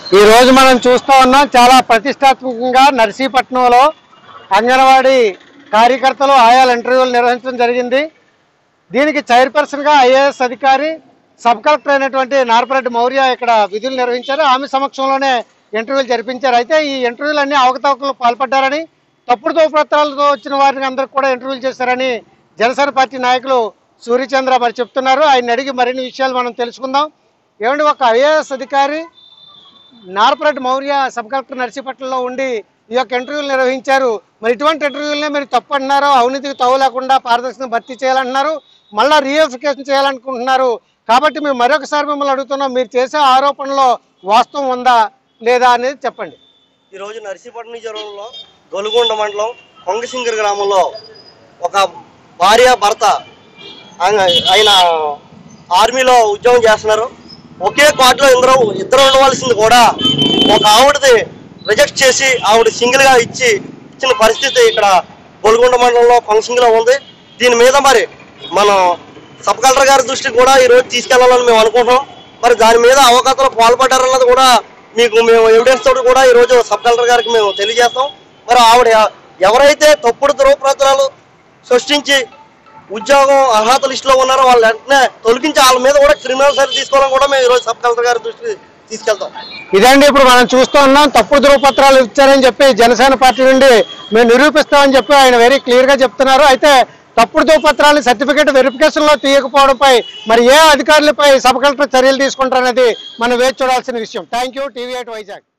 ఈ రోజు మనం చూస్తా ఉన్నాం చాలా ప్రతిష్టాత్మకంగా నర్సీపట్నంలో అంగన్వాడీ కార్యకర్తలు ఆయాల ఇంటర్వ్యూలు నిర్వహించడం జరిగింది దీనికి చైర్పర్సన్గా ఐఏఎస్ అధికారి సబ్ కలెక్టర్ అయినటువంటి నార్పరెడ్డి మౌర్య ఇక్కడ విధులు నిర్వహించారు ఆమె సమక్షంలోనే ఇంటర్వ్యూలు జరిపించారు అయితే ఈ ఇంటర్వ్యూలు అన్ని అవకతవకలు పాల్పడ్డారని తప్పుడు దోపత్రాలతో వచ్చిన వారిని అందరికి కూడా ఇంటర్వ్యూలు చేశారని జనసేన పార్టీ నాయకులు సూర్యచంద్ర మరి చెప్తున్నారు ఆయన అడిగి మరిన్ని విషయాలు మనం తెలుసుకుందాం ఏమంటే ఒక ఐఏఎస్ అధికారి నార్పరెడ్డి మౌర్య సబ్ కలెక్టర్ నర్సీపట్నంలో ఉండి ఈ యొక్క ఇంటర్వ్యూలు నిర్వహించారు మరి ఇటువంటి ఇంటర్వ్యూలనే మీరు తప్పు అంటున్నారు అవినీతికి తవ్వు లేకుండా పారదర్శకత భర్తీ చేయాలంటున్నారు మళ్ళా రీఎఫికేషన్ చేయాలనుకుంటున్నారు కాబట్టి మేము మరొకసారి మిమ్మల్ని అడుగుతున్నాం మీరు చేసే ఆరోపణలో వాస్తవం ఉందా లేదా అనేది చెప్పండి ఈరోజు నర్సీపట్నం జిల్లాలో గొలుగొండ మండలం కొంగసింగర్ గ్రామంలో ఒక భార్య భర్త ఆయన- ఆయన ఆర్మీలో ఉద్యోగం చేస్తున్నారు ఒకే కోటలో ఇద్దరు ఇద్దరు ఉండవలసింది కూడా ఒక ఆవిడది రిజెక్ట్ చేసి ఆవిడ సింగిల్గా ఇచ్చి ఇచ్చిన పరిస్థితి ఇక్కడ గొలుగొండ మండలంలో కొంగసింగిలో ఉంది దీని మీద మరి మనం సబ్ కలెక్టర్ గారి దృష్టికి కూడా ఈరోజు తీసుకెళ్లాలని మేము అనుకుంటున్నాం మరి దాని మీద అవకాశాలు పాల్పడ్డారన్నది కూడా మీకు మేము ఎవిడెన్స్ తోటి కూడా ఈరోజు సబ్ కలెక్టర్ గారికి మేము తెలియజేస్తాం మరి ఆవిడ ఎవరైతే తప్పుడు ధృవపత్రాలు సృష్టించి ఉద్యోగం అర్హత లిస్టులో ఉన్నారో వాళ్ళు వెంటనే తొలగించి వాళ్ళ మీద కూడా క్రిమినల్ సరి తీసుకోవాలని కూడా మేము ఈరోజు సబ్ కలెక్టర్ గారి దృష్టికి తీసుకెళ్తాం ఇదండి ఇప్పుడు మనం చూస్తూ ఉన్నాం తప్పుడు ధృవపత్రాలు ఇచ్చారని చెప్పి జనసేన పార్టీ నుండి మేము నిరూపిస్తామని చెప్పి ఆయన వెరీ క్లియర్ గా చెప్తున్నారు అయితే తప్పుడు ధృవపత్రాలు సర్టిఫికేట్ వెరిఫికేషన్ లో తీయకపోవడంపై మరి ఏ అధికారులపై సబ్ కలెక్టర్ చర్యలు తీసుకుంటారనేది మనం వేచి చూడాల్సిన విషయం thank you TV eight Vizag